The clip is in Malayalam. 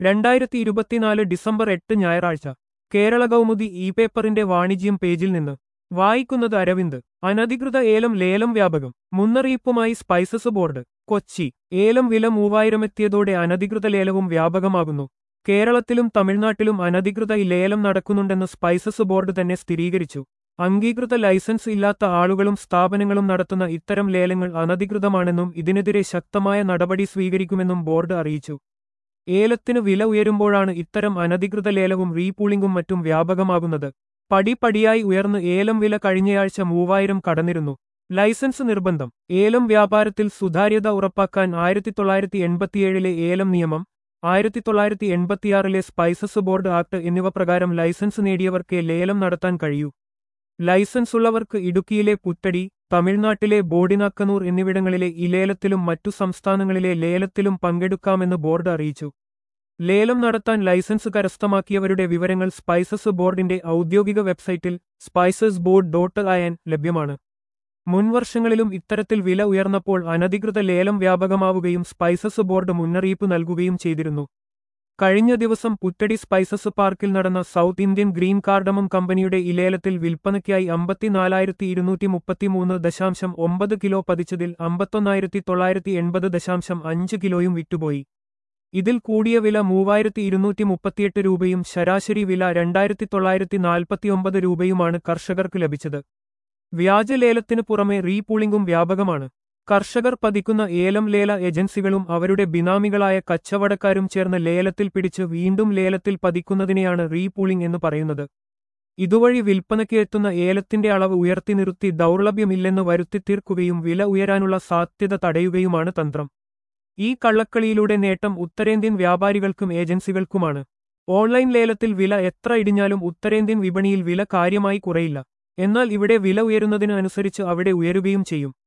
രണ്ടായിരത്തി ഇരുപത്തിനാല് ഡിസംബർ എട്ട് ഞായറാഴ്ച കേരള കൗമുദി ഇ പേപ്പറിന്റെ വാണിജ്യം പേജിൽ നിന്ന് വായിക്കുന്നത് അരവിന്ദ് അനധികൃത ഏലം ലേലം വ്യാപകം മുന്നറിയിപ്പുമായി സ്പൈസസ് ബോർഡ് കൊച്ചി ഏലം വില മൂവായിരമെത്തിയതോടെ അനധികൃത ലേലവും വ്യാപകമാകുന്നു കേരളത്തിലും തമിഴ്നാട്ടിലും അനധികൃത ലേലം നടക്കുന്നുണ്ടെന്ന് സ്പൈസസ് ബോർഡ് തന്നെ സ്ഥിരീകരിച്ചു അംഗീകൃത ലൈസൻസ് ഇല്ലാത്ത ആളുകളും സ്ഥാപനങ്ങളും നടത്തുന്ന ഇത്തരം ലേലങ്ങൾ അനധികൃതമാണെന്നും ഇതിനെതിരെ ശക്തമായ നടപടി സ്വീകരിക്കുമെന്നും ബോർഡ് അറിയിച്ചു ഏലത്തിന് വില ഉയരുമ്പോഴാണ് ഇത്തരം അനധികൃത ലേലവും റീപൂളിംഗും മറ്റും വ്യാപകമാകുന്നത് പടിപടിയായി ഉയർന്ന് ഏലം വില കഴിഞ്ഞയാഴ്ച മൂവായിരം കടന്നിരുന്നു ലൈസൻസ് നിർബന്ധം ഏലം വ്യാപാരത്തിൽ സുതാര്യത ഉറപ്പാക്കാൻ ആയിരത്തി തൊള്ളായിരത്തി എൺപത്തിയേഴിലെ ഏലം നിയമം ആയിരത്തി തൊള്ളായിരത്തി എൺപത്തിയാറിലെ സ്പൈസസ് ബോർഡ് ആക്ട് എന്നിവ പ്രകാരം ലൈസൻസ് നേടിയവർക്കേ ലേലം നടത്താൻ കഴിയൂ ലൈസൻസ് ഉള്ളവർക്ക് ഇടുക്കിയിലെ പുത്തടി തമിഴ്നാട്ടിലെ ബോഡിനാക്കനൂർ എന്നിവിടങ്ങളിലെ ഇലേലത്തിലും മറ്റു സംസ്ഥാനങ്ങളിലെ ലേലത്തിലും പങ്കെടുക്കാമെന്ന് ബോർഡ് അറിയിച്ചു ലേലം നടത്താൻ ലൈസൻസ് കരസ്ഥമാക്കിയവരുടെ വിവരങ്ങൾ സ്പൈസസ് ബോർഡിന്റെ ഔദ്യോഗിക വെബ്സൈറ്റിൽ സ്പൈസസ് ബോർഡ് ഡോട്ട് അയൻ ലഭ്യമാണ് മുൻവർഷങ്ങളിലും ഇത്തരത്തിൽ വില ഉയർന്നപ്പോൾ അനധികൃത ലേലം വ്യാപകമാവുകയും സ്പൈസസ് ബോർഡ് മുന്നറിയിപ്പ് നൽകുകയും ചെയ്തിരുന്നു കഴിഞ്ഞ ദിവസം പുറ്റടി സ്പൈസസ് പാർക്കിൽ നടന്ന സൗത്ത് ഇന്ത്യൻ ഗ്രീൻ കാർഡമം കമ്പനിയുടെ ഇലേലത്തിൽ വിൽപ്പനയ്ക്കായി അമ്പത്തിനാലായിരത്തി ഇരുന്നൂറ്റി മുപ്പത്തിമൂന്ന് ദശാംശം ഒമ്പത് കിലോ പതിച്ചതിൽ അമ്പത്തൊന്നായിരത്തി തൊള്ളായിരത്തി എൺപത് ദശാംശം അഞ്ച് കിലോയും വിറ്റുപോയി ഇതിൽ കൂടിയ വില മൂവായിരത്തി ഇരുന്നൂറ്റി മുപ്പത്തിയെട്ട് രൂപയും ശരാശരി വില രണ്ടായിരത്തി തൊള്ളായിരത്തി നാൽപ്പത്തിയൊമ്പത് രൂപയുമാണ് കർഷകർക്ക് ലഭിച്ചത് വ്യാജലേലത്തിനു പുറമെ റീപൂളിംഗും വ്യാപകമാണ് കർഷകർ പതിക്കുന്ന ഏലം ലേല ഏജൻസികളും അവരുടെ ബിനാമികളായ കച്ചവടക്കാരും ചേർന്ന് ലേലത്തിൽ പിടിച്ച് വീണ്ടും ലേലത്തിൽ പതിക്കുന്നതിനെയാണ് റീപൂളിംഗ് എന്ന് പറയുന്നത് ഇതുവഴി വിൽപ്പനയ്ക്ക് എത്തുന്ന ഏലത്തിന്റെ അളവ് ഉയർത്തി നിർത്തി ദൗർലഭ്യമില്ലെന്ന് വരുത്തി തീർക്കുകയും വില ഉയരാനുള്ള സാധ്യത തടയുകയുമാണ് തന്ത്രം ഈ കള്ളക്കളിയിലൂടെ നേട്ടം ഉത്തരേന്ത്യൻ വ്യാപാരികൾക്കും ഏജൻസികൾക്കുമാണ് ഓൺലൈൻ ലേലത്തിൽ വില എത്ര ഇടിഞ്ഞാലും ഉത്തരേന്ത്യൻ വിപണിയിൽ വില കാര്യമായി കുറയില്ല എന്നാൽ ഇവിടെ വില ഉയരുന്നതിന് അനുസരിച്ച് അവിടെ ഉയരുകയും ചെയ്യും